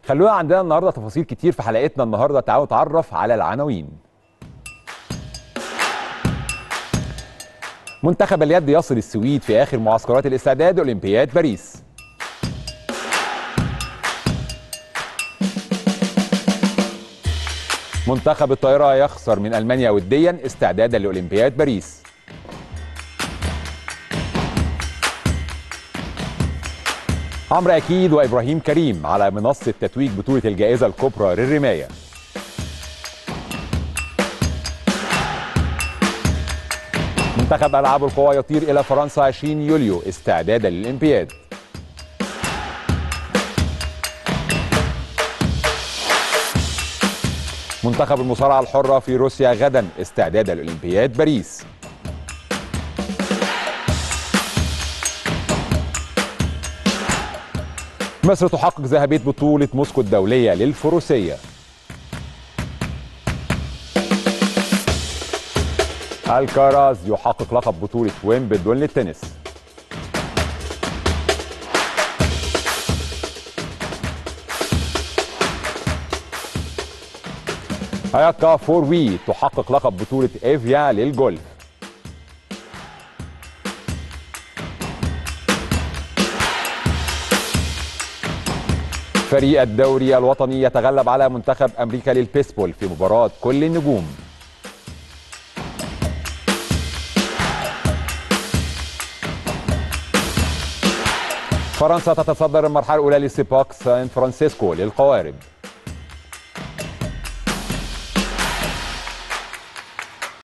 خلونا عندنا النهارده تفاصيل كتير في حلقتنا النهارده تعالوا نتعرف على العناوين منتخب اليد يصل السويد في اخر معسكرات الاستعداد لاولمبياد باريس منتخب الطائرة يخسر من ألمانيا وديا استعدادا لأولمبياد باريس عمرو أكيد وإبراهيم كريم على منصة تتويج بطولة الجائزة الكبرى للرماية منتخب ألعاب القوى يطير إلى فرنسا 20 يوليو استعدادا للأولمبياد منتخب المصارعة الحرة في روسيا غدا استعدادا لأولمبياد باريس مصر تحقق ذهبية بطولة موسكو الدولية للفروسية الكاراز يحقق لقب بطولة ويمبلدون للتنس هاياكا فور وي تحقق لقب بطولة ايفيا للجولف فريق الدوري الوطني يتغلب على منتخب امريكا للبيسبول في مباراة كل النجوم فرنسا تتصدر المرحلة الأولى لسباق سان فرانسيسكو للقوارب